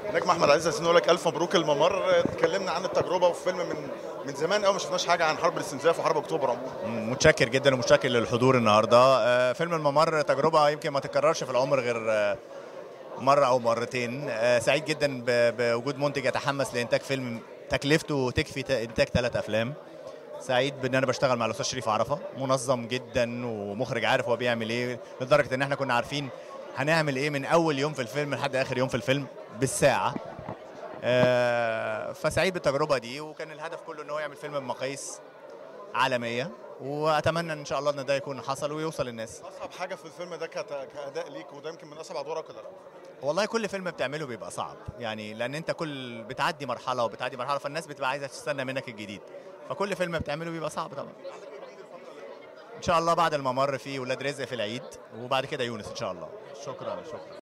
نجم احمد عزيز عايزين نقول لك الف مبروك الممر اتكلمنا عن التجربه وفي فيلم من من زمان قوي ما شفناش حاجه عن حرب الاستنزاف وحرب اكتوبر عموما متشكر جدا ومتشكر للحضور النهارده آه، فيلم الممر تجربه يمكن ما تتكررش في العمر غير آه، مره او مرتين آه، سعيد جدا ب- بوجود منتج يتحمس لانتاج فيلم تكلفته تكفي ت- انتاج ثلاث افلام سعيد بان انا بشتغل مع الاستاذ شريف عرفه منظم جدا ومخرج عارف هو بيعمل ايه لدرجه ان احنا كنا عارفين هنعمل ايه من اول يوم في الفيلم لحد اخر يوم في الفيلم بالساعه آه، فسعيد بالتجربه دي وكان الهدف كله ان هو يعمل فيلم بمقاييس عالميه واتمنى ان شاء الله ان ده يكون حصل ويوصل للناس اصعب حاجه في الفيلم ده كت- كاداء ليك وده يمكن من اصعب ادوارك ولا لا والله كل فيلم بتعمله بيبقى صعب يعني لان انت كل بتعدي مرحله وبتعدي مرحله فالناس بتبقى عايزه تستنى منك الجديد فكل فيلم بتعمله بيبقى صعب طبعا ان شاء الله بعد الممر في ولاد رزق في العيد وبعد كده يونس ان شاء الله شكرا شكرا